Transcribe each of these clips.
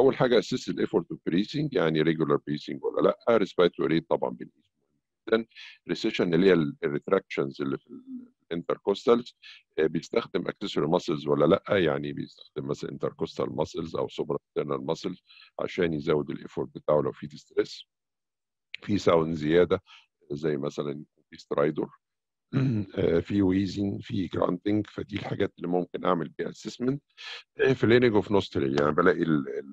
اول حاجه اسس الايفورت اوف بريسنج يعني ريجولار بريسنج ولا لا ريسبيرتوري ريت طبعا بنقيسه جدا ريسيشن اللي هي الريتراكشنز اللي في الانتركوستالز بيستخدم اكسسوري ماسلز ولا لا يعني بيستخدم مثلا انتركوستال ماسلز او سوبرا ماسلز عشان يزود الايفورت بتاعه لو في ستريس في ساوند زياده زي مثلا في سترايدر في ويزنج في جرانتنج فدي الحاجات اللي ممكن اعمل بيها اسسمنت في لينج اوف نوستريل يعني بلاقي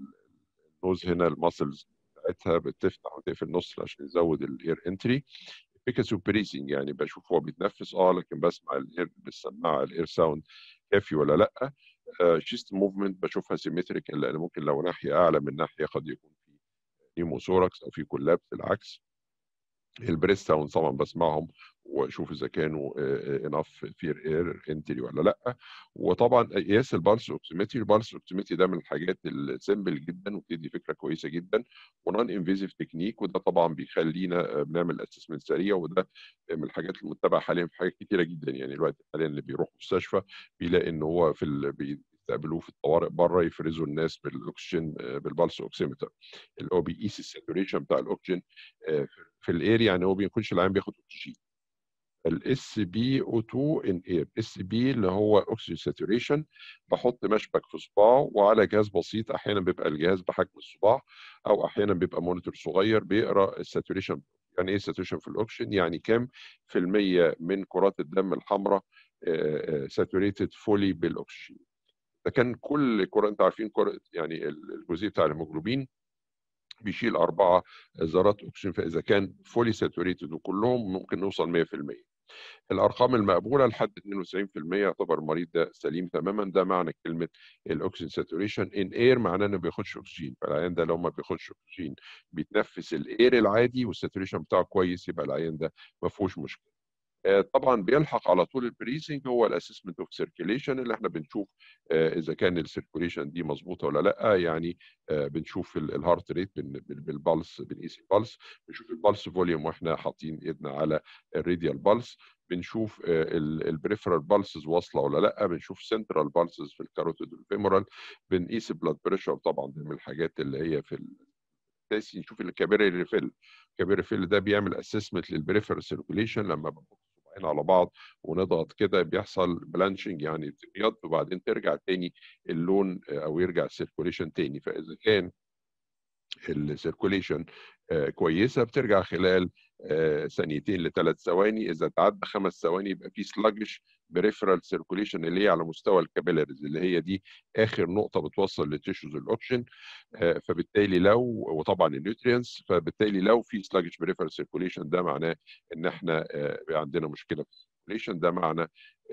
النوز هنا الماسلز بتاعتها بتفتح وتقفل نص عشان يزود الاير انتري بيكاسو بريسنج يعني بشوف هو بيتنفس اه لكن بسمع الاير بالسماعه الاير ساوند كافي ولا لا شيست موفمنت بشوفها سيمتريك لان ممكن لو ناحيه اعلى من ناحيه قد يكون في نيموثوركس او في كولابس العكس البريس ساوند طبعا بسمعهم واشوف اذا كانوا انف فير اير انتري ولا لا وطبعا قياس البالس اوكسيمتري البالس اوكسيمتري ده من الحاجات السيمبل جدا وبتدي فكره كويسه جدا ونون انفيزيف تكنيك وده طبعا بيخلينا بنعمل اسسمنت سريع وده من الحاجات المتبعه حاليا في حاجات كتيره جدا يعني الوقت حاليا اللي بيروح مستشفى بيلاقي ان هو في ال... بيستقبلوه في الطوارئ بره يفرزوا الناس بالاكسجين بالبالس اوكسيمتر اللي هو بيقيس الساتوريشن بتاع الاكسجين في الاير يعني هو بيكونش العين بياخد اكسجين الاس بي او 2 ان اير اس بي اللي هو اكسجين ساتوريشن بحط مشبك في صباعه وعلى جهاز بسيط احيانا بيبقى الجهاز بحجم الصباع او احيانا بيبقى مونيتور صغير بيقرا الساتوريشن يعني ايه ساتوريشن في الاكسجين يعني كام في المية من كرات الدم الحمراء ساتوريتد فولي بالاكسجين ده كان كل كره انتوا عارفين كره يعني الجزيء بتاع الهيموجلوبين بيشيل أربعة ذرات أكسجين فإذا كان فولي ساتوريتد وكلهم ممكن نوصل 100% الأرقام المقبولة لحد 92% يعتبر المريض ده سليم تماما ده معنى كلمة الأكسجين ساتوريشن إن إير معناه إنه ما بياخدش أكسجين فالعيان ده لو ما بياخدش أكسجين بيتنفس الإير العادي والساتوريشن بتاعه كويس يبقى العيان ده ما فيهوش مشكلة طبعا بيلحق على طول البريسنج هو الاسسمنت اوف سيركيليشن اللي احنا بنشوف اذا كان السيركيليشن دي مظبوطه ولا لا يعني بنشوف الهارت ريت بالبلس بنقيس البلس بنشوف البلس فوليوم واحنا حاطين ايدنا على الراديال بلس بنشوف البريفرال بالسز واصله ولا لا بنشوف سنترال بالسز في الكاروتيد والفيمورال بنقيس البلاد بريشر طبعا دي من الحاجات اللي هي في الاساسي نشوف الكابيري ريفيل الكابيري ريفيل ده بيعمل اسسمنت للبريفرال سيركيليشن لما بنحط صباعين على بعض ونضغط كده بيحصل بلانشنج يعني ابيض وبعدين ترجع تاني اللون او يرجع السيركوليشن تاني فاذا كان السيركوليشن كويسه بترجع خلال ثانيتين لثلاث ثواني اذا تعدى خمس ثواني يبقى في سلاجش بريفرال سيركوليشن اللي هي على مستوى الكابيلاريز اللي هي دي اخر نقطه بتوصل لتيشوز الاوكسجين فبالتالي لو وطبعا النيوترينز فبالتالي لو في سلاجش بريفرال سيركوليشن ده معناه ان احنا عندنا مشكله في السيركوليشن ده معنى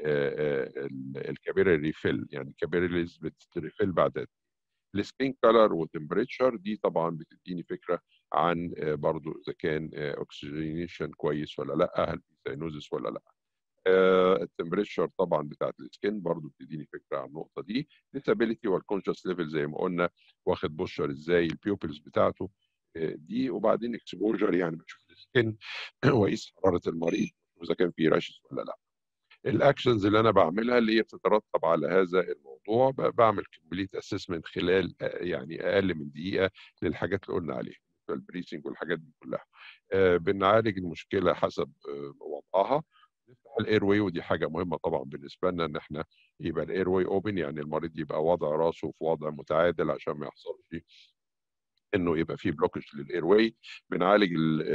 الكابيلاري ريفيل يعني الكابيلاريز بتريفيل بعد السكين كلر والتمبريتشر دي طبعا بتديني فكره عن برضو اذا كان اوكسجينيشن كويس ولا لا هل في ساينوزس ولا لا التمبريتشر طبعا بتاعت السكين برضو بتديني فكره عن النقطه دي ديسابيليتي والكونشس ليفل زي ما قلنا واخد بوشر ازاي البيوبلز بتاعته دي وبعدين اكسبوجر يعني بشوف السكين واقيس حراره المريض اذا كان في راشز ولا لا الاكشنز اللي انا بعملها اللي هي بتترتب على هذا الموضوع بعمل كومبليت اسسمنت خلال يعني اقل من دقيقه للحاجات اللي قلنا عليها البريسنج والحاجات دي كلها بنعالج المشكله حسب وضعها نفتح الاير واي ودي حاجه مهمه طبعا بالنسبه لنا ان احنا يبقى الاير واي اوبن يعني المريض يبقى وضع راسه في وضع متعادل عشان ما يحصلش انه يبقى في بلوكج للاير واي بنعالج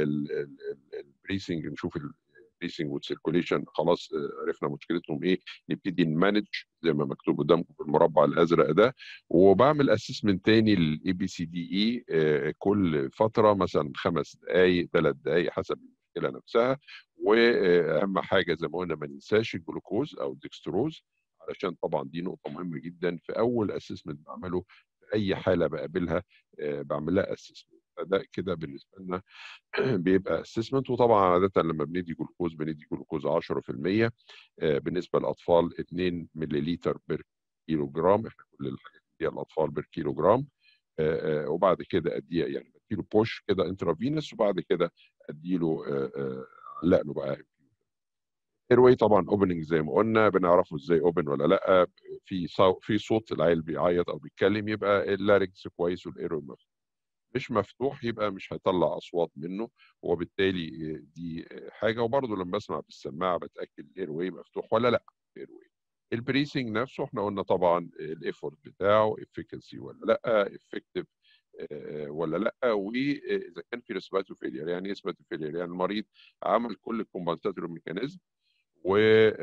البريسنج نشوف البريسنج والسيركوليشن خلاص عرفنا مشكلتهم ايه نبتدي نمانج زي ما مكتوب قدامكم في المربع الازرق ده وبعمل اسسمنت تاني للاي بي سي دي اي كل فتره مثلا خمس دقائق ثلاث دقائق حسب المشكله نفسها واهم حاجه زي ما قلنا ما ننساش الجلوكوز او الدكستروز علشان طبعا دي نقطه مهمه جدا في اول اسسمنت بعمله في اي حاله بقابلها بعمل لها اسسمنت فده كده بالنسبه لنا بيبقى اسسمنت وطبعا عاده لما بندي جلوكوز بندي جلوكوز 10% بالنسبه للاطفال 2 ملليلتر بير كيلو جرام احنا كل الحاجات دي الاطفال بير كيلو جرام وبعد كده اديه يعني بديله بوش كده انترافينس وبعد كده اديله علق له بقى ايرواي طبعا اوبننج زي ما قلنا بنعرفه ازاي اوبن ولا لا في في صوت العيل بيعيط او بيتكلم يبقى اللارنكس كويس والايرواي مفتوح مش مفتوح يبقى مش هيطلع اصوات منه وبالتالي دي حاجه وبرضه لما بسمع بالسماعه بتاكد الايرواي مفتوح ولا لا ايرواي البريسنج نفسه احنا قلنا طبعا الايفورت بتاعه افيكاسي ولا لا افكتيف ولا لا واذا كان في ريسباتو فيلير يعني ايه ريسباتو فيلير يعني المريض عمل كل الكومبنساتوري ميكانيزم و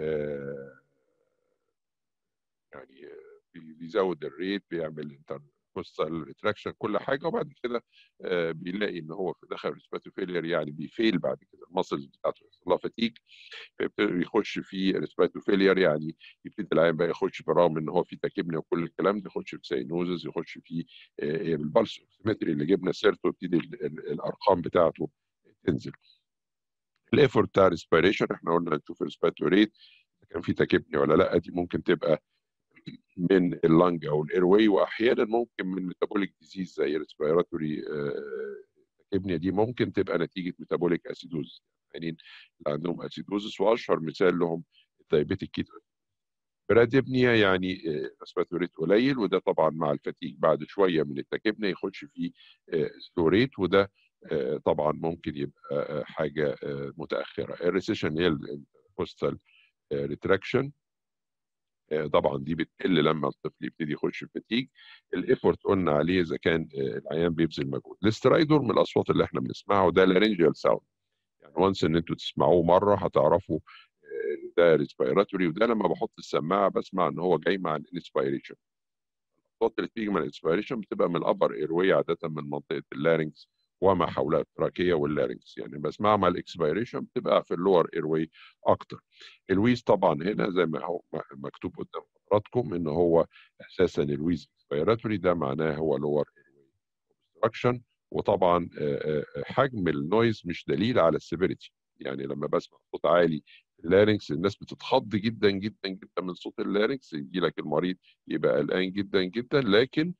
يعني بيزود الريت بيعمل انتركوستال ريتراكشن كل حاجه وبعد كده بيلاقي ان هو دخل ريسباتو فيلير يعني بيفيل بعد كده المسلز بتاعته يحصل لها فتيج يخش في ريسباتو فيلير يعني يبتدي العيان بقى يخش برغم ان هو في تكبنه وكل الكلام ده يخش في ساينوزز يخش في البلس اوكسيمتري اللي جبنا سيرته يبتدي الارقام بتاعته تنزل الايفورت بتاع ريسبيريشن احنا قلنا نشوف الريسباتو ريت كان في تكبني ولا لا دي ممكن تبقى من اللنج او الاير واي واحيانا ممكن من ميتابوليك ديزيز زي ريسبيراتوري تكبنيا دي ممكن تبقى نتيجه ميتابوليك اسيدوز يعني اللي عندهم اسيدوزس واشهر مثال لهم الدايبيتيك كيتو براديبنيا يعني ريسبيراتوري قليل وده طبعا مع الفتيج بعد شويه من التكبنيا يخش في سلوريت وده طبعا ممكن يبقى حاجه متاخره الريسيشن هي البوستال ريتراكشن طبعا دي بتقل لما الطفل يبتدي يخش في فتيج الايفورت قلنا عليه اذا كان العيان بيبذل مجهود الاسترايدور من الاصوات اللي احنا بنسمعه ده لارنجيال ساوند يعني وانس ان انتوا تسمعوه مره هتعرفوا ده ريسبيراتوري وده لما بحط السماعه بسمع ان هو جاي مع الانسبيريشن الاصوات اللي بتيجي من الانسبيريشن بتبقى من الابر ايروي عاده من منطقه اللارنكس وما حولها التراكيه واللارنكس يعني بسمعها مع الاكسبيريشن بتبقى في اللور ايروي اكتر الويز طبعا هنا زي ما هو مكتوب قدام حضراتكم ان هو اساسا الويز اكسبيراتوري ده معناه هو لور ايروي اوبستراكشن وطبعا حجم النويز مش دليل على السيفيريتي يعني لما بسمع صوت عالي في اللارنكس الناس بتتخض جدا جدا جدا من صوت اللارنكس يجي لك المريض يبقى قلقان جدا جدا لكن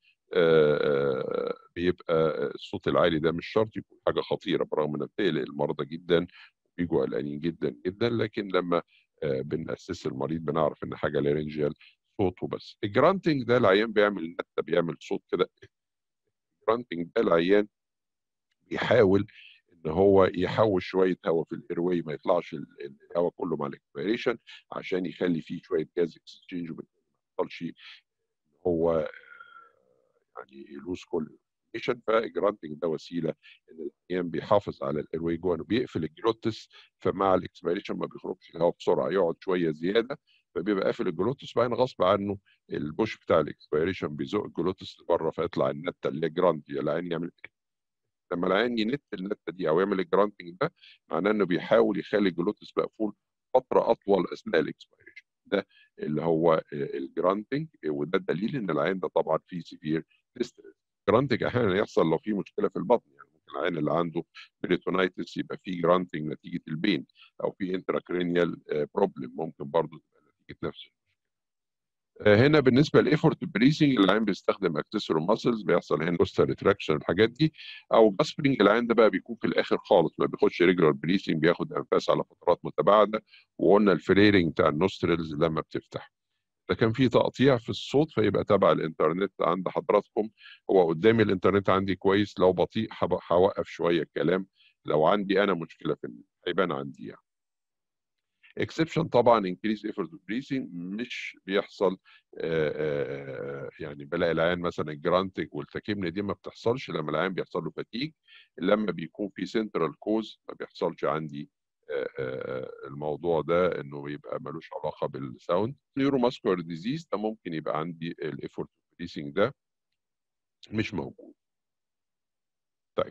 بيبقى الصوت العالي ده مش شرط يكون حاجه خطيره برغم انها بتقلق المرضى جدا بيجوا قلقانين جدا جدا لكن لما بنأسس المريض بنعرف ان حاجه لارنجيال صوت وبس الجرانتنج ده العيان بيعمل نكته بيعمل صوت كده الجرانتنج ده العيان بيحاول ان هو يحوش شويه هواء في الايرواي ما يطلعش الهواء كله مع الاكسبيريشن عشان يخلي فيه شويه جاز اكسشينج وما يحصلش هو يعني يلوز كل الانفورميشن فالجرانتنج ده وسيله ان العيان بيحافظ على الايرواي جوه انه بيقفل الجلوتس فمع الاكسبيريشن ما بيخرجش الهواء بسرعه يقعد شويه زياده فبيبقى قافل الجلوتس بعدين غصب عنه البوش بتاع الاكسبيريشن بيزق الجلوتس لبره فيطلع النته اللي هي جراند العيان يعمل لما العيان ينت النته دي او يعمل الجرانتنج ده معناه انه بيحاول يخلي الجلوتس مقفول فتره اطول اثناء الاكسبيريشن ده اللي هو الجرانتنج وده دليل ان العيان ده طبعا فيه سيفير ديستريس جرانتنج احيانا يحصل لو في مشكله في البطن يعني ممكن العيان اللي عنده بريتونايتس يبقى فيه جرانتنج نتيجه البين او في انتراكرينيال بروبلم ممكن برضه تبقى نتيجه نفس هنا بالنسبه لايفورت بريسنج العين بيستخدم اكسسوري ماسلز بيحصل هنا بوستر ريتراكشن الحاجات دي او جاسبرنج العين ده بقى بيكون في الاخر خالص ما بياخدش ريجولار بريسنج بياخد انفاس على فترات متباعده وقلنا الفليرنج بتاع النوسترلز لما بتفتح ده كان في تقطيع في الصوت فيبقى تبع الانترنت عند حضراتكم هو قدامي الانترنت عندي كويس لو بطيء هوقف شويه الكلام لو عندي انا مشكله في هيبان عندي يعني اكسبشن طبعا انكريز ايفورت بريسنج مش بيحصل آآ آآ يعني بلاقي العيان مثلا الجرانتنج والتكيمنه دي ما بتحصلش لما العيان بيحصل له فتيج لما بيكون في سنترال كوز ما بيحصلش عندي الموضوع ده انه يبقى ملوش علاقه بالساوند نيورو ماسكولار ديزيز ده ممكن يبقى عندي الايفورت بريسنج ده مش موجود طيب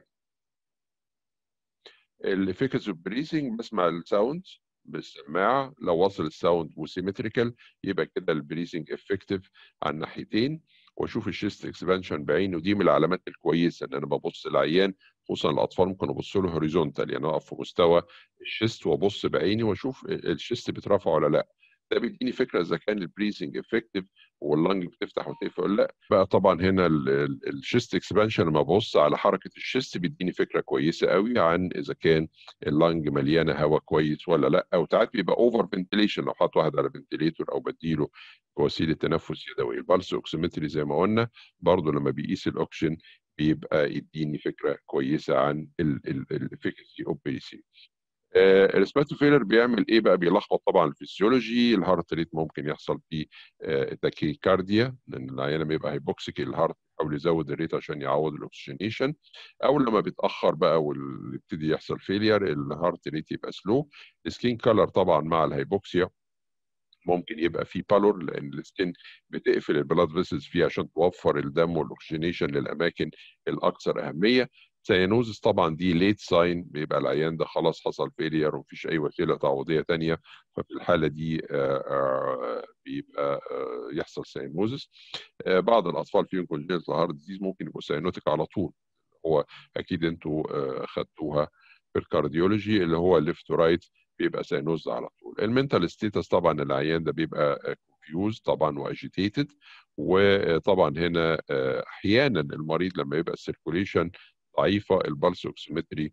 الافيكاسي بريسنج بسمع الساوند بالسماعه لو وصل الساوند وسيمتريكال يبقى كده البريسنج افكتيف على الناحيتين واشوف الشيست اكسبانشن بعيني ودي من العلامات الكويسه ان انا ببص العيان خصوصا الاطفال ممكن ابص له هوريزونتال يعني اقف في مستوى الشيست وابص بعيني واشوف الشيست بيترفع ولا لا ده بيديني فكره اذا كان البريزنج افكتيف واللنج بتفتح وتقفل ولا لا بقى طبعا هنا الشيست اكسبانشن لما ابص على حركه الشيست بيديني فكره كويسه قوي عن اذا كان اللنج مليانه هواء كويس ولا لا او ساعات بيبقى اوفر فنتليشن لو حاطط واحد على فنتليتور او بديله وسيله تنفس يدوي البلس اوكسيمتري زي ما قلنا برضه لما بيقيس الاوكسجين بيبقى يديني فكره كويسه عن الافكسي اوف بريسنج الريسبيرتو فيلر بيعمل ايه بقى بيلخبط طبعا الفسيولوجي الهارت ريت ممكن يحصل فيه تاكيكارديا لان العيان لما يبقى هيبوكسيك الهارت يحاول يزود الريت عشان يعوض الاكسجينيشن او لما بيتاخر بقى ويبتدي يحصل فيلير الهارت ريت يبقى سلو السكين كلر طبعا مع الهيبوكسيا ممكن يبقى في بالور لان السكين بتقفل البلاد فيسلز فيه عشان توفر الدم والاكسجينيشن للاماكن الاكثر اهميه سيانوزس طبعا دي ليت ساين بيبقى العيان ده خلاص حصل فيلير ومفيش اي وسيله تعويضيه ثانيه ففي الحاله دي بيبقى يحصل سيانوزس بعض الاطفال فيهم كونجنتال هارت ديزيز ممكن يبقوا سيانوتيك على طول هو اكيد انتوا خدتوها في الكارديولوجي اللي هو ليفت رايت بيبقى سينوز على طول المنتال ستيتس طبعا العيان ده بيبقى كونفيوز طبعا واجيتيتد وطبعا هنا احيانا المريض لما يبقى السيركوليشن ضعيفه البلس اوكسيمتري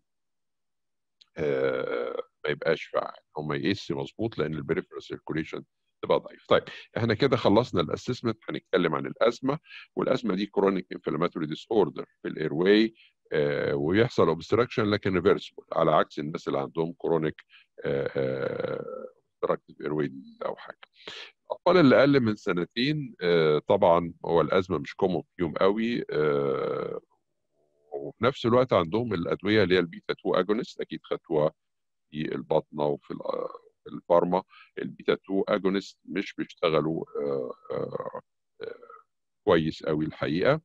ما يبقاش فاعل هو ما يقيس مظبوط لان البريفرال سيركوليشن تبقى ضعيف طيب احنا كده خلصنا الاسسمنت هنتكلم عن الازمه والازمه دي كرونيك انفلاماتوري ديس اوردر في الاير واي آه ويحصل اوبستراكشن لكن ريفرسبل على عكس الناس اللي عندهم كرونيك اوبستراكتيف اير واي او حاجه الاطفال اللي اقل من سنتين آه طبعا هو الازمه مش كومون فيهم قوي آه وفي نفس الوقت عندهم الادويه اللي هي البيتا 2 اجونست اكيد خدتوها في البطنه وفي الفارما البيتا 2 اجونست مش بيشتغلوا آآ آآ كويس قوي الحقيقه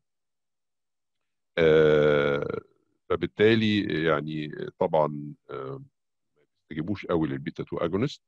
فبالتالي يعني طبعا ما بيستجيبوش قوي للبيتا 2 اجونست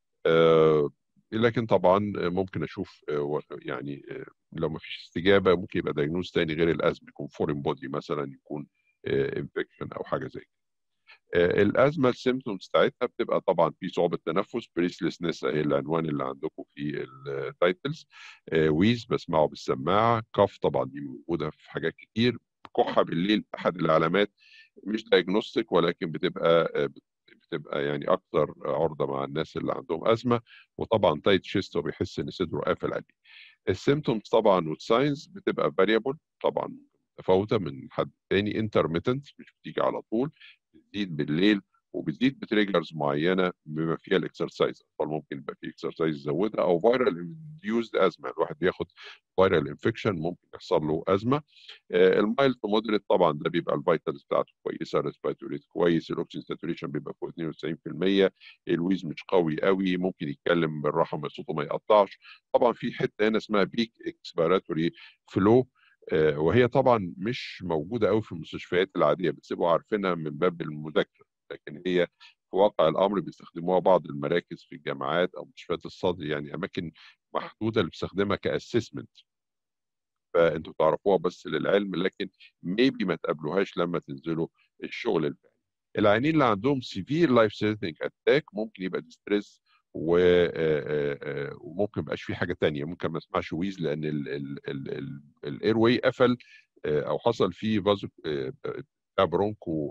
لكن طبعا ممكن اشوف يعني لو ما فيش استجابه ممكن يبقى دايجنوز تاني غير الازمه يكون فورين بودي مثلا يكون انفكشن او حاجه زي كده الازمه السيمتومز بتاعتها بتبقى طبعا في صعوبه تنفس بريسلسنس اهي العنوان اللي عندكم في التايتلز ويز بسمعه بالسماعه كاف طبعا دي موجوده في حاجات كتير كحه بالليل احد العلامات مش دايجنوستيك ولكن بتبقى بتبقى يعني اكثر عرضه مع الناس اللي عندهم ازمه وطبعا تايت شيست وبيحس ان صدره قافل عليه السيمتومز طبعا والساينز بتبقى فاريبل طبعا متفاوته من حد تاني انترميتنت مش بتيجي على طول بتزيد بالليل وبتزيد بتريجرز معينه بما فيها الاكسرسايز الاطفال ممكن يبقى في اكسرسايز يزودها او فيرال انديوزد ازمه الواحد بياخد فيرال انفكشن ممكن يحصل له ازمه آه المايلد تو مودريت طبعا ده بيبقى الفيتالز بتاعته كويسه الريسبيراتوري كويس الاكسجين ساتوريشن بيبقى فوق 92% الويز مش قوي قوي ممكن يتكلم بالراحه ما صوته ما يقطعش طبعا في حته هنا اسمها بيك اكسبيراتوري فلو آه وهي طبعا مش موجوده قوي في المستشفيات العاديه بس يبقوا عارفينها من باب المذاكره لكن هي في واقع الامر بيستخدموها بعض المراكز في الجامعات او مستشفيات الصدر يعني اماكن محدوده اللي بتستخدمها كاسسمنت فانتوا تعرفوها بس للعلم لكن ميبي ما تقابلوهاش لما تنزلوا الشغل الفعلي العيانين اللي عندهم سيفير لايف سيتنج اتاك ممكن يبقى ديستريس و وممكن ما يبقاش في حاجه تانية ممكن ما اسمعش ويز لان الاير واي قفل او حصل فيه فازو بتاع برونكو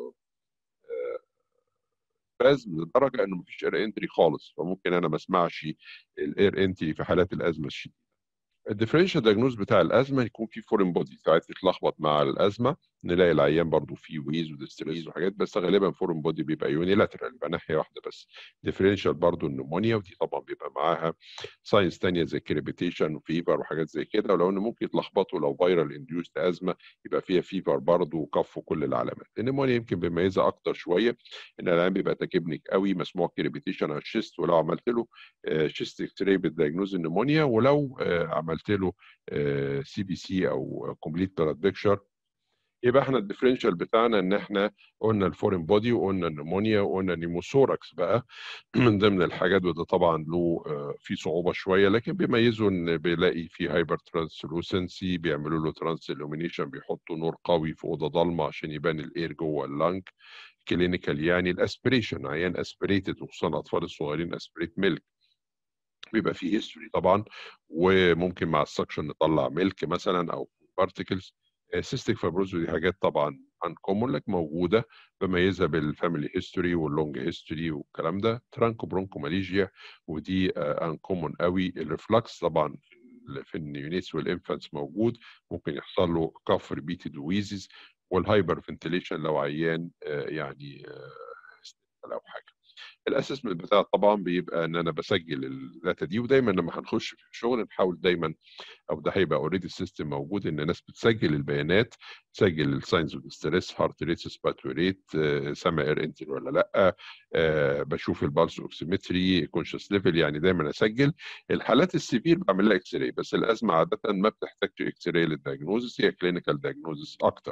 سبازم لدرجه انه مفيش اير انتري خالص فممكن انا ما اسمعش الاير انتري في حالات الازمه الشديده الديفرنشال دايجنوز بتاع الازمه يكون في فورين بودي ساعات يتلخبط مع الازمه نلاقي العيان برضو فيه ويز وديستريز وحاجات بس غالبا فورين بودي بيبقى يونيلاترال يبقى ناحيه واحده بس ديفرنشال برضو النمونيا ودي طبعا بيبقى معاها ساينس ثانيه زي كريبيتيشن وفيفر وحاجات زي كده ولو ان ممكن يتلخبطوا لو فيرال انديوست ازمه يبقى فيها فيفر برضو وكف وكل العلامات النمونيا يمكن بيميزها اكتر شويه ان العيان بيبقى تاكبنيك قوي مسموع كريبيتيشن على الشيست ولو عملت له شيست اكس راي بالدايجنوز النمونيا ولو عملت له سي بي سي او كومبليت بلاد بيكشر يبقى احنا الديفرنشال بتاعنا ان احنا قلنا الفورين بودي وقلنا النمونيا وقلنا نيموثوركس بقى من ضمن الحاجات وده طبعا له في صعوبه شويه لكن بيميزوا ان بيلاقي في هايبر ترانسلوسنسي بيعملوا له ترانس illumination بيحطوا نور قوي في اوضه ضلمه عشان يبان الاير جوه اللنج كلينيكال يعني الاسبريشن عيان اسبريتد وخصوصا الاطفال الصغيرين اسبريت ميلك بيبقى فيه هيستوري طبعا وممكن مع السكشن نطلع ميلك مثلا او بارتكلز سيستيك فايبروز دي حاجات طبعا انكومون لك موجوده بميزها بالفاميلي هيستوري واللونج هيستوري والكلام ده ترانكو برونكو ماليجيا ودي انكومون قوي الريفلكس طبعا في النيونيتس والانفانتس موجود ممكن يحصل له كاف ريبيتد ويزز والهايبر فنتليشن لو عيان يعني او حاجه الاسسمنت بتاع طبعا بيبقى ان انا بسجل الداتا دي ودايما لما هنخش في الشغل نحاول دايما او ده هيبقى اوريدي السيستم موجود ان الناس بتسجل البيانات تسجل الساينز اوف ستريس هارت ريت سباتو ريت سامع اير انتر ولا لا أه بشوف البالس اوكسيمتري كونشس ليفل يعني دايما اسجل الحالات السيفير بعمل لها اكس راي بس الازمه عاده ما بتحتاج اكس راي للدايجنوزس هي كلينيكال دايجنوزس اكتر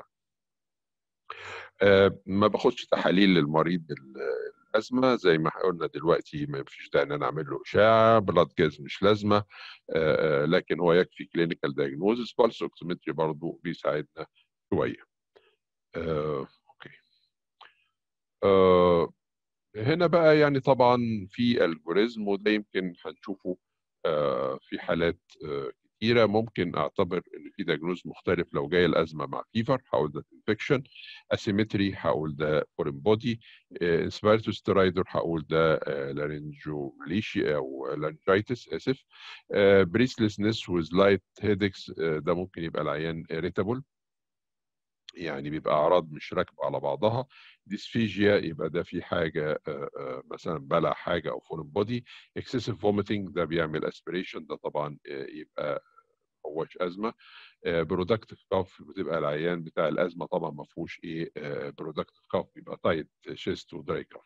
أه ما باخدش تحاليل للمريض الازمه زي ما قلنا دلوقتي ما فيش داعي ان انا اعمل له اشعه بلاد جاز مش لازمه آآ لكن هو يكفي كلينيكال دايجنوزس بالس اوكسيمتري برضه بيساعدنا شويه. اوكي. آآ هنا بقى يعني طبعا في الجوريزم وده يمكن هنشوفه في حالات كتيره ممكن اعتبر ان في دايجنوز مختلف لو جايه الازمه مع فيفر هقول ده انفكشن اسيمتري هقول ده فورين بودي انسبيرتو سترايدر هقول ده لارنجو ماليشيا او لارنجايتس اسف بريسلسنس ويز لايت هيدكس ده ممكن يبقى العيان اريتابل يعني بيبقى اعراض مش راكبه على بعضها ديسفيجيا يبقى ده في حاجه مثلا بلع حاجه او فورن بودي اكسسيف فوميتنج ده بيعمل اسبريشن ده طبعا يبقى هوش ازمه برودكتيف كاف بتبقى العيان بتاع الازمه طبعا ما فيهوش ايه برودكتيف كاف بيبقى تايت شيست ودراي كاف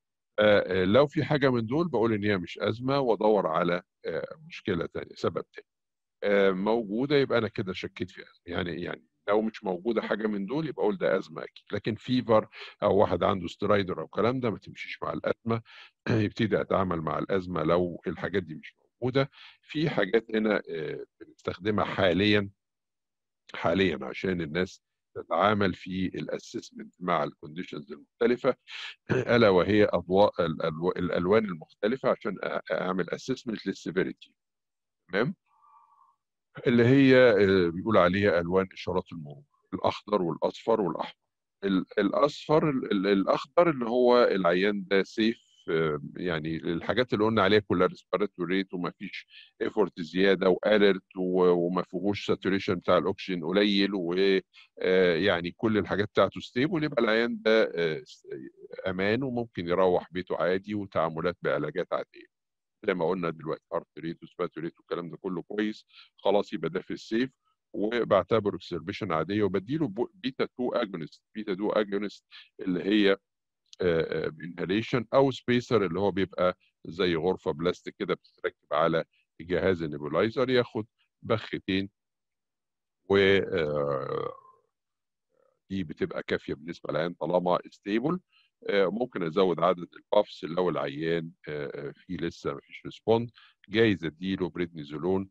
لو في حاجه من دول بقول ان هي مش ازمه وادور على مشكله ثانيه سبب ثاني موجوده يبقى انا كده شكيت فيها يعني يعني لو مش موجوده حاجه من دول يبقى اقول ده ازمه اكيد لكن فيفر او واحد عنده سترايدر او الكلام ده ما تمشيش مع الازمه يبتدي اتعامل مع الازمه لو الحاجات دي مش موجوده في حاجات هنا بنستخدمها حاليا حاليا عشان الناس تتعامل في الاسسمنت مع الكونديشنز المختلفه الا وهي اضواء الالوان المختلفه عشان اعمل اسسمنت للسيفيريتي تمام اللي هي بيقول عليها الوان اشارات المرور الاخضر والاصفر والاحمر الاصفر الاخضر اللي هو العيان ده سيف يعني الحاجات اللي قلنا عليها كلها ريسبيراتوري ريت وما فيش ايفورت زياده والرت وما فيهوش ساتوريشن بتاع الاكسجين قليل ويعني كل الحاجات بتاعته ستيبل يبقى العيان ده امان وممكن يروح بيته عادي وتعاملات بعلاجات عاديه زي ما قلنا دلوقتي هارت ريت وسباتو ريت والكلام ده كله كويس خلاص يبقى ده في السيف وبعتبره اكسربيشن عاديه وبديله بيتا 2 اجونست بيتا 2 اجونست اللي هي انهاليشن او سبيسر اللي هو بيبقى زي غرفه بلاستيك كده بتتركب على جهاز النيبولايزر ياخد بختين و دي بتبقى كافيه بالنسبه للعيان طالما ستيبل ممكن ازود عدد البافس لو العيان فيه لسه ما فيش ريسبوند جايز اديله بريدنيزولون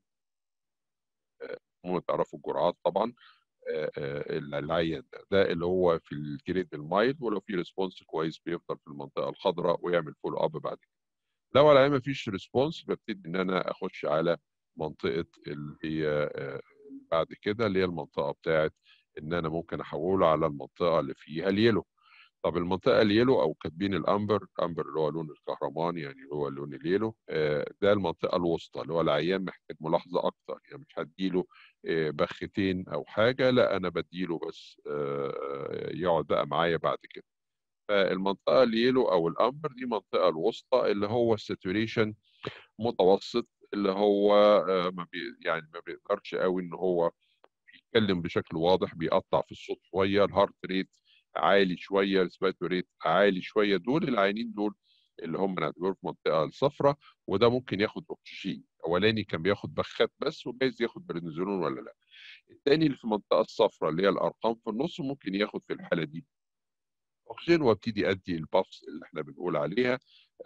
ممكن تعرفوا الجرعات طبعا العيان ده ده اللي هو في الجريد المايل ولو في ريسبونس كويس بيفضل في المنطقه الخضراء ويعمل فول اب بعد كده لو العيان ما فيش ريسبونس ببتدي ان انا اخش على منطقه اللي هي بعد كده اللي هي المنطقه بتاعت ان انا ممكن احوله على المنطقه اللي فيها اليلو طب المنطقه اليلو او كاتبين الامبر امبر اللي هو لون الكهرمان يعني هو اللون اليلو ده المنطقه الوسطى اللي هو العيان محتاج ملاحظه اكتر يعني مش هديله بختين او حاجه لا انا بديله بس يقعد بقى معايا بعد كده فالمنطقه اليلو او الامبر دي منطقه الوسطى اللي هو الساتوريشن متوسط اللي هو ما بي يعني ما بيقدرش قوي ان هو يتكلم بشكل واضح بيقطع في الصوت شويه الهارت ريت عالي شويه السباتو ريت عالي شويه دول العينين دول اللي هم نعتبرهم في المنطقه الصفراء وده ممكن ياخد اكسجين اولاني كان بياخد بخات بس وجايز ياخد برينزولون ولا لا الثاني اللي في المنطقه الصفراء اللي هي الارقام في النص ممكن ياخد في الحاله دي اكسجين وابتدي ادي البافس اللي احنا بنقول عليها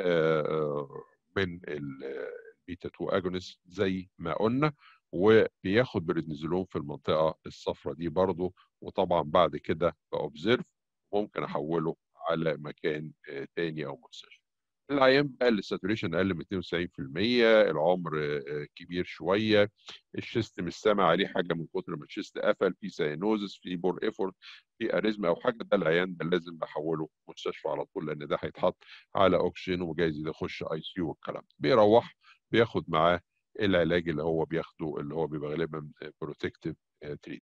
من البيتا 2 اجونست زي ما قلنا وبياخد بريدنيزولون في المنطقه الصفراء دي برضه وطبعا بعد كده باوبزرف ممكن احوله على مكان تاني او مستشفى العيان بقى اللي الساتوريشن اقل من 92% العمر آه، كبير شويه الشيست مش سامع عليه حاجه من كتر ما الشيست قفل في ساينوزس في بور ايفورت في اريزم او حاجه ده العيان ده لازم بحوله مستشفى على طول لان ده هيتحط على اوكسجين وجايز يخش اي سي يو والكلام ده. بيروح بياخد معاه العلاج اللي هو بياخده اللي هو بيبقى غالبا بروتكتيف تريتمنت